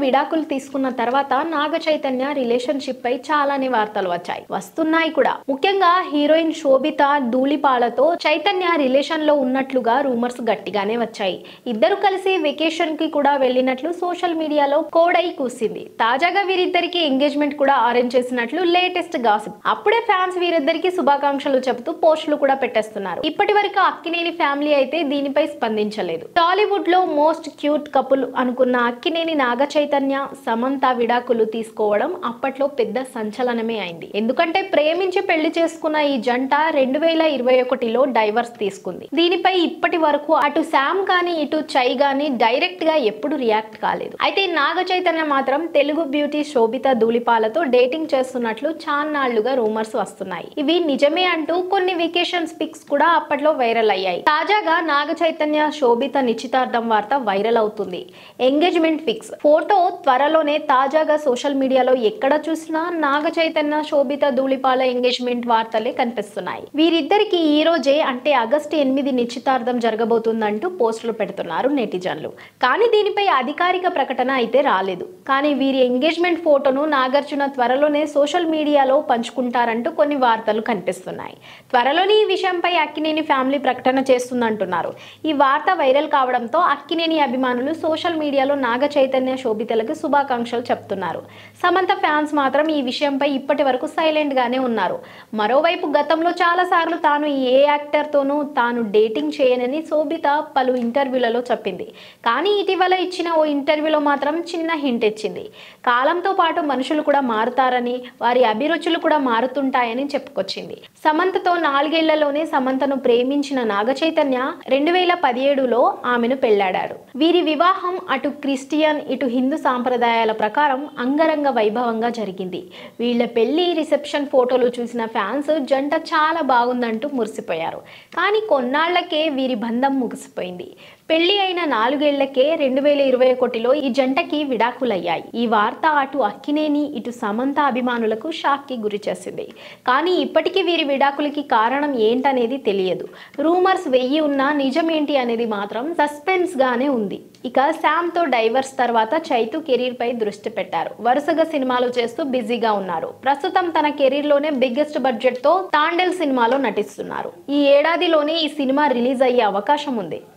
విడాకులు తీసుకున్న తర్వాత నాగ చైతన్య రిలేషన్షిప్ పై చాలానే వార్తలు వచ్చాయి వస్తున్నాయి కూడా ముఖ్యంగా హీరోయిన్ శోభిత ధూళిపాలతో చైతన్య రిలేషన్ లో ఉన్నట్లుగా రూమర్స్ గట్టిగానే వచ్చాయి ఇద్దరు కలిసి వెకేషన్ కి కూడా వెళ్ళినట్లు సోషల్ మీడియాలో కోడై కూసింది తాజాగా వీరిద్దరికి ఎంగేజ్మెంట్ కూడా అరేంజ్ చేసినట్లు లేటెస్ట్ గాసిప్ అప్పుడే ఫ్యాన్స్ వీరిద్దరికి శుభాకాంక్షలు చెబుతూ పోస్టులు కూడా పెట్టేస్తున్నారు ఇప్పటి వరకు అక్కినేని ఫ్యామిలీ అయితే దీనిపై స్పందించలేదు టాలీవుడ్ లో మోస్ట్ క్యూట్ కపుల్ అనుకున్న అక్కినేని నాగ చైతన్య సమంత విడాకులు తీసుకోవడం అప్పట్లో పెద్ద సంచలనమే అయింది ఎందుకంటే ప్రేమించి పెళ్లి చేసుకున్న ఈ జంట రెండు వేల ఇరవై ఒకటిలో డైవర్స్ తీసుకుంది దీనిపై ఇప్పటి వరకు అటు శామ్ గాని ఇటు చై గాని డైరెక్ట్ గా ఎప్పుడు రియాక్ట్ కాలేదు అయితే నాగ చైతన్య మాత్రం తెలుగు బ్యూటీ శోభిత ధూళిపాలతో డేటింగ్ చేస్తున్నట్లు చాన్నాళ్లుగా రూమర్స్ వస్తున్నాయి ఇవి నిజమే అంటూ కొన్ని వెకేషన్స్ పిక్స్ కూడా అప్పట్లో వైరల్ అయ్యాయి తాజాగా నాగ చైతన్య శోభిత నిశ్చితార్థం వార్త వైరల్ అవుతుంది ఎంగేజ్మెంట్ పిక్స్ ఫోటో త్వరలోనే తాజాగా సోషల్ మీడియాలో ఎక్కడ చూసినా నాగ చైతన్య శోభిత ధూళిపాల ఎంగేజ్మెంట్ వార్తలే కనిపిస్తున్నాయి వీరిద్దరికి ఈ రోజే అంటే ఆగస్టు ఎనిమిది నిశ్చితార్థం జరగబోతుందంటూ పోస్టులు పెడుతున్నారు నెటిజన్లు కానీ దీనిపై అధికారిక ప్రకటన అయితే రాలేదు కానీ వీరి ఎంగేజ్మెంట్ ఫోటోను నాగార్జున త్వరలోనే సోషల్ మీడియాలో పంచుకుంటారంటూ కొన్ని వార్తలు కనిపిస్తున్నాయి త్వరలోనే ఈ విషయంపై అక్కినేని ఫ్యామిలీ ప్రకటన చేస్తుందంటున్నారు ఈ వార్త వైరల్ కావడంతో అక్కినేని అభిమానులు సోషల్ మీడియాలో నాగ చైతన్య శోభితలకు శుభాకాంక్షలు చెప్తున్నారు సమంత ఫ్యాన్స్ మాత్రం ఈ విషయంపై ఇప్పటి వరకు సైలెంట్ గానే ఉన్నారు మరోవైపు గతంలో చాలా సార్లు తాను ఏ యాక్టర్ తోనూ తాను డేటింగ్ చేయనని శోభిత పలు ఇంటర్వ్యూలలో చెప్పింది కానీ ఇటీవల ఇచ్చిన ఓ ఇంటర్వ్యూలో మాత్రం చిన్న హింట్ ఇచ్చింది కాలంతో పాటు మనుషులు కూడా మారుతారని వారి అభిరుచులు కూడా మారుతుంటాయని చెప్పుకొచ్చింది సమంతతో నాలుగేళ్లలోనే సమంతను ప్రేమించిన నాగ చైతన్య రెండు వేల పదిహేడులో ఆమెను పెళ్లాడాడు వీరి వివాహం అటు క్రిస్టియన్ ఇటు హిందూ సాంప్రదాయాల ప్రకారం అంగరంగ వైభవంగా జరిగింది వీళ్ళ పెళ్లి రిసెప్షన్ ఫోటోలు చూసిన ఫ్యాన్స్ జంట చాలా బాగుందంటూ మురిసిపోయారు కానీ కొన్నాళ్లకే వీరి బంధం ముగిసిపోయింది పెళ్లి అయిన నాలుగేళ్లకే రెండు వేల ఇరవై ఒకటిలో ఈ జంటకి విడాకులయ్యాయి ఈ వార్త అటు అక్కినేని ఇటు సమంత అభిమానులకు షాక్ కి గురి చేసింది కానీ ఇప్పటికీ వీరి విడాకులకి కారణం ఏంటనేది తెలియదు రూమర్స్ వెయ్యి ఉన్నా నిజమేంటి అనేది మాత్రం సస్పెన్స్ గానే ఉంది ఇక శామ్ తో డైవర్స్ తర్వాత చైతు కెరీర్ పై దృష్టి పెట్టారు వరుసగా సినిమాలు చేస్తూ బిజీగా ఉన్నారు ప్రస్తుతం తన కెరీర్ లోనే బిగ్గెస్ట్ బడ్జెట్ తో తాండెల్ సినిమాలో నటిస్తున్నారు ఈ ఏడాదిలోనే ఈ సినిమా రిలీజ్ అయ్యే అవకాశం ఉంది